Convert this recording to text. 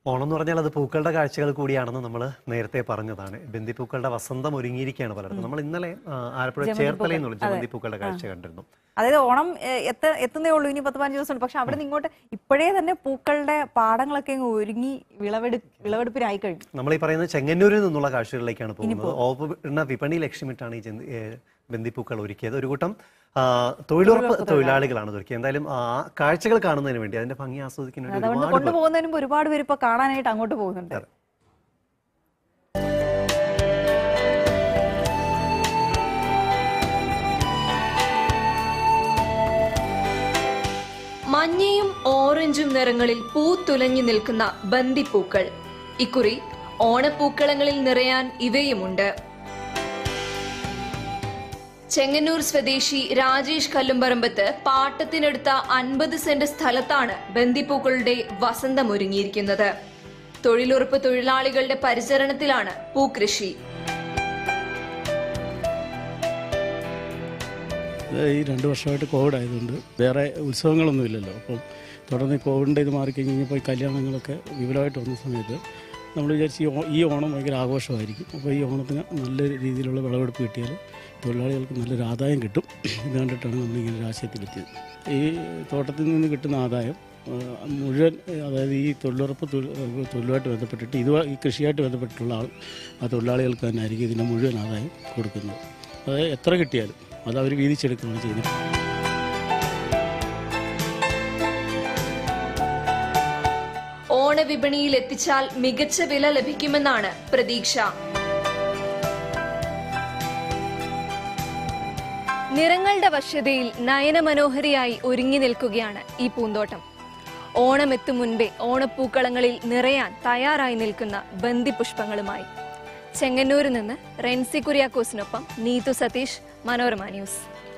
ഓണം എന്ന് പറഞ്ഞാൽ അത് പൂക്കളുടെ കാഴ്ചകൾ കൂടിയാണെന്ന് നമ്മൾ നേരത്തെ പറഞ്ഞതാണ് ബന്ദിപ്പൂക്കളുടെ വസന്തം ഒരുങ്ങിയിരിക്കുകയാണ് പലയിടത്തും നമ്മൾ ഇന്നലെ ആ, ആലപ്പുഴ ചേർത്തലയിൽ നിന്നുള്ള ജമന്തിപ്പൂക്കളുടെ കാഴ്ച കണ്ടിരുന്നു അതായത് ഓണം ഏഹ്, എത്ത എത്തുന്നേ ഉള്ളൂ ഇനി പത്ത് പതിനഞ്ച് ദിവസം പക്ഷെ അവിടെ നിന്ന് ഇങ്ങോട്ട് ഇപ്പോഴേ തന്നെ പൂക്കളുടെ പാടങ്ങളൊക്കെ അങ്ങ് ഒരുങ്ങി വിളവെടു വിളവെടുപ്പിനായി കഴിഞ്ഞു നമ്മൾ ഈ പറയുന്നത് ചെങ്ങന്നൂരിൽ നിന്നുള്ള കാഴ്ചകളിലേക്കാണ് പോകുന്നത് ഓപ്പണ വിപണി ലക്ഷ്യമിട്ടാണ് ഈ ജന്തി- ഏ, ബന്ദിപ്പൂക്കൾ ഒരുക്കിയത് ഒരു കൂട്ടം ആ, തൊഴിലുറപ്പ് തൊഴിലാളികളാണ് ഇത് ഒരുക്കിയത് എന്തായാലും ആ കാഴ്ചകൾ കാണുന്നതിന് വേണ്ടി അതിന്റെ ഭംഗി ആസ്വദിക്കുന്നതിന് വേണ്ടി അതുകൊണ്ട് ഒരുപാട് പേർ കൊണ്ടുപോകുന്നതിന് മുമ്പ് ഒരുപാട് പേര് ഇപ്പൊ കാണാനായിട്ട് അങ്ങോട്ട് പോകുന്നുണ്ട് അതെ. മഞ്ഞയും ഓറഞ്ചും നിറങ്ങളിൽ പൂത്തുലഞ്ഞു നിൽക്കുന്ന ബന്ദിപ്പൂക്കൾ ഇക്കുറി ഓണപ്പൂക്കളങ്ങളിൽ നിറയാൻ ഇവയുമുണ്ട് ചെങ്ങന്നൂർ സ്വദേശി രാജേഷ് കല്ലുംപറമ്പത്ത് പാട്ടത്തിനെടുത്ത അൻപത് സെന്റ് സ്ഥലത്താണ് ബന്ദിപ്പൂക്കളുടെ വസന്തമൊരുങ്ങിയിരിക്കുന്നത് തൊഴിലുറപ്പ് തൊഴിലാളികളുടെ പരിചരണത്തിലാണ് പൂക്കൃഷി ഇത് ഈ രണ്ട് വർഷമായിട്ട് കോവിഡ് ആയതുകൊണ്ട് വേറെ ഉത്സവങ്ങളൊന്നുമില്ലല്ലോ അപ്പം തുടർന്ന് ഈ കോവിഡിൻ്റെ ഇത് മാറിക്കഴിഞ്ഞപ്പോൾ ഈ കല്യാണങ്ങളൊക്കെ വിപുലമായിട്ട് വന്ന സമയത്ത് നമ്മൾ വിചാരിച്ച് ഈ ഓ- ഈ ഓണം ഭയങ്കര ആഘോഷമായിരിക്കും അപ്പോൾ ഈ ഓണത്തിന് നല്ല രീതിയിലുള്ള വിളവെടുപ്പ് കിട്ടിയാൽ തൊഴിലാളികൾക്ക് നല്ലൊരു ആദായം കിട്ടും ഇത് കണ്ടിട്ടാണ് നമ്മൾ ഇങ്ങനെ ഒരു ആശയത്തിലെത്തിയത് ഈ തോട്ടത്തിൽ നിന്ന് കിട്ടുന്ന ആദായം ആ, മുഴുവൻ അതായത് ഈ തൊഴിലുറപ്പ് തൊഴിൽ തൊഴിലുമായിട്ട് ബന്ധപ്പെട്ടിട്ട് ഇത് ഈ കൃഷിയായിട്ട് ബന്ധപ്പെട്ടിട്ടുള്ള ആൾ ആ തൊഴിലാളികൾക്ക് തന്നെ ആയിരിക്കും ഇതിൻ്റെ മുഴുവൻ ആദായം കൊടുക്കുന്നത് അതായത് എത്ര കിട്ടിയാലും അത് അവർ വീതിച്ചെടുക്കുകയാണ് ചെയ്യുന്നത് ഓണവിപണിയിൽ എത്തിച്ചാൽ മികച്ച വില ലഭിക്കുമെന്നാണ് പ്രതീക്ഷ നിറങ്ങളുടെ വശ്യതയിൽ നയനമനോഹരിയായി ഒരുങ്ങി നിൽക്കുകയാണ് ഈ പൂന്തോട്ടം ഓണം എത്തും മുൻപേ ഓണപ്പൂക്കളങ്ങളിൽ നിറയാൻ തയ്യാറായി നിൽക്കുന്ന ബന്ദിപുഷ്പങ്ങളുമായി ചെങ്ങന്നൂരിൽ നിന്ന് റെൻസി കുര്യാക്കോസിനൊപ്പം നീതു സതീഷ് മനോരമ ന്യൂസ്